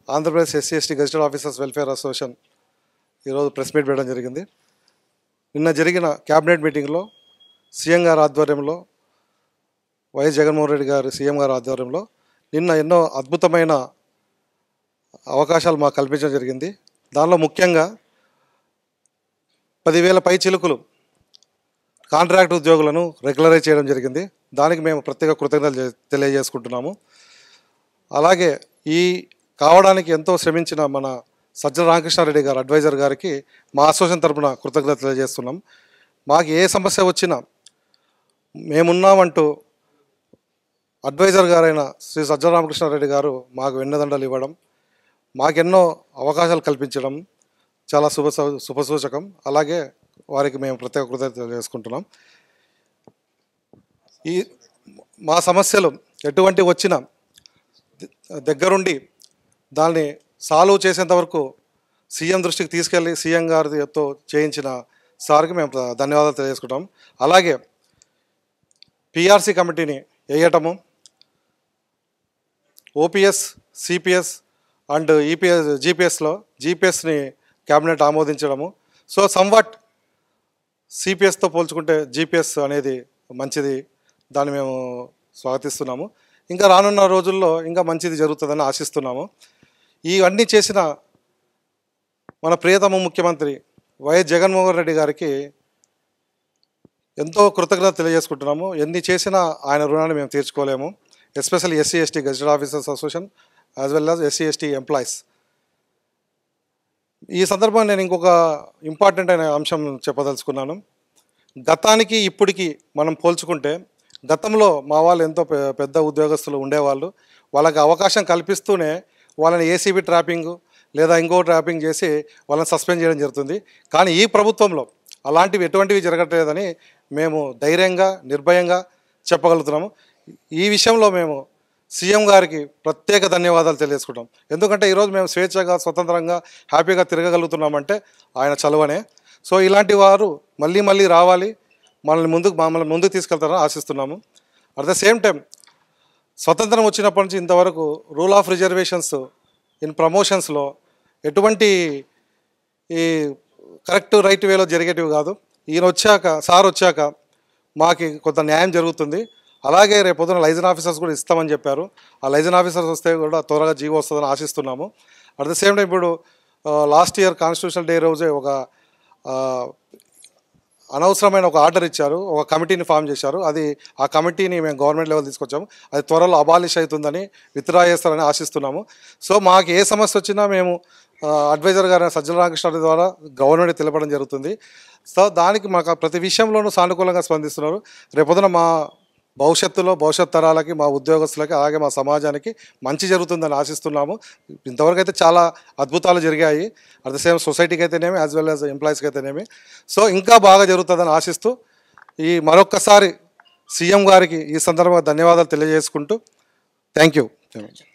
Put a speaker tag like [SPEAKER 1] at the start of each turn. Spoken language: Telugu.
[SPEAKER 1] Andhra Pradesh SC ST gazetted officers welfare association ఈరోజు ప్రెస్ మీట్ పెట్టడం జరిగింది నిన్న జరిగిన క్యాబినెట్ మీటింగ్లో సీఎం గారి ఆధ్వర్యంలో వైఎస్ జగన్మోహన్ రెడ్డి గారు సీఎం గారి ఆధ్వర్యంలో నిన్న ఎన్నో అద్భుతమైన అవకాశాలు మాకు కల్పించడం జరిగింది దానిలో ముఖ్యంగా పదివేల పై చిలుకులు కాంట్రాక్ట్ ఉద్యోగులను రెగ్యులరైజ్ చేయడం జరిగింది దానికి మేము ప్రత్యేక కృతజ్ఞతలు చే- తెలియజేసుకుంటున్నాము అలాగే ఈ కావడానికి ఎంతో శ్రమించిన మన సజ్జల రామకృష్ణారెడ్డి గారు అడ్వైజర్ గారికి మా అసోసియేషన్ తరపున కృతజ్ఞతలు తెలియజేస్తున్నాం మాకు ఏ సమస్య వచ్చినా మేమున్నామంటూ అడ్వైజర్ గారైన శ్రీ సజ్జల రామకృష్ణారెడ్డి గారు మాకు వెన్నదండలు ఇవ్వడం మాకెన్నో అవకాశాలు కల్పించడం చాలా శుభ శుభసూచకం అలాగే వారికి మేము ప్రత్యేక కృతజ్ఞతలు చేసుకుంటున్నాం ఈ మా సమస్యలు ఎటువంటి వచ్చినా ద- దగ్గరుండి దాన్ని సాల్వ్ చేసేంత వరకు సీఎం దృష్టికి తీసుకెళ్ళి సీఎం గారితో చేయించిన సార్కి మేము ప్ర- ధన్యవాదాలు తెలియజేసుకుంటాం అలాగే పిఆర్సీ కమిటీని వేయటము ఓపీఎస్ సిపిఎస్ అండ్ ఈపీఎస్ జీపీఎస్లో జీపీఎస్ని క్యాబినెట్ ఆమోదించడము సో సమ్వాట్ సిపిఎస్తో పోల్చుకుంటే జీపీఎస్ అనేది మంచిది దాన్ని మేము స్వాగతిస్తున్నాము ఇంకా రానున్న రోజుల్లో ఇంకా మంచిది జరుగుతుందని ఆశిస్తున్నాము ఇవన్నీ చేసిన మన ప్రియతమ ముఖ్యమంత్రి వైఎస్ జగన్మోహన్ రెడ్డి గారికి ఎంతో కృతజ్ఞత తెలియజేసుకుంటున్నాము ఎన్ని చేసినా ఆయన రుణాన్ని మేము తీర్చుకోలేము especially SC ST gazetted officers association as well as SC ST employees ఈ సందర్భంగా నేను ఇంకొక ఇంపార్టెంట్ అయిన అంశం చెప్పదలుచుకున్నాను గతానికి ఇప్పటికి మనం పోల్చుకుంటే గతంలో మా వాళ్ళు ఎంతో పె- పెద్ద ఉద్యోగస్తులు ఉండేవాళ్ళు వాళ్ళకి అవకాశం కల్పిస్తూనే వాళ్ళని ఏసీబీ ట్రాపింగ్ లేదా ఇంకో ట్రాపింగ్ చేసి వాళ్ళని సస్పెండ్ చేయడం జరుగుతుంది కానీ ఈ ప్రభుత్వంలో అలాంటివి ఎటువంటివి జరగట్లేదని మేము ధైర్యంగా నిర్భయంగా చెప్పగలుగుతున్నాము ఈ విషయంలో మేము సీఎం గారికి ప్రత్యేక ధన్యవాదాలు తెలియజేసుకుంటాం ఎందుకంటే ఈరోజు మేము స్వేచ్ఛగా స్వతంత్రంగా హ్యాపీగా తిరగగలుగుతున్నామంటే ఆయన చలవనే సో ఇలాంటి వారు మళ్ళీ మళ్ళీ రావాలి మనల్ని ముందుకు మమ్మల్ని ముందుకు తీసుకెళ్తారని ఆశిస్తున్నాము అట్ ద సేమ్ టైం స్వతంత్రం వచ్చినప్పటి నుంచి ఇంతవరకు రూల్ ఆఫ్ రిజర్వేషన్స్ ఇన్ ప్రమోషన్స్లో ఎటువంటి ఈ కరెక్ట్ రైట్ వేలో జరిగేటివి కాదు ఈయన వచ్చాక సార్ వచ్చాక మాకు కొంత న్యాయం జరుగుతుంది అలాగే రేపు పొద్దున లైజన్ ఆఫీసర్స్ కూడా ఇస్తామని చెప్పారు ఆ లైజన్ ఆఫీసర్స్ వస్తే కూడా త్వరగా జీవో వస్తుందని ఆశిస్తున్నాము అట్ ద సేమ్ టైం ఇప్పుడు లాస్ట్ ఇయర్ కాన్స్టిట్యూషనల్ డే రోజే ఒక ఆ, అనవసరమైన ఒక ఆర్డర్ ఇచ్చారు ఒక కమిటీని ఫామ్ చేశారు అది ఆ కమిటీని మేము గవర్నమెంట్ లెవెల్ తీసుకొచ్చాము అది త్వరలో అబాలిష్ అవుతుందని విత్డ్రా చేస్తారని ఆశిస్తున్నాము సో మాకు ఏ సమస్య వచ్చినా మేము ఆ, అడ్వైజర్ గారైన సజ్జల రామకృష్ణ ద్వారా గవర్నమెంట్ తెలపడం జరుగుతుంది సో దానికి మాకు ఆ ప్రతి విషయంలోనూ సానుకూలంగా స్పందిస్తున్నారు రేపొద్దున మా భవిష్యత్తులో భవిష్యత్ తరాలకి మా ఉద్యోగస్తులకి అలాగే మా సమాజానికి మంచి జరుగుతుందని ఆశిస్తున్నాము ఇంతవరకు అయితే చాలా అద్భుతాలు జరిగాయి అట్ ద సేమ్ సొసైటీకి అయితేనేమి యాజ్ వెల్ యాజ్ ఎంప్లాయీస్కి అయితేనేమి సో ఇంకా బాగా జరుగుతుందని ఆశిస్తూ ఈ మరొక్కసారి సీఎం గారికి ఈ సందర్భంగా ధన్యవాదాలు తెలియజేసుకుంటూ థ్యాంక్ యూ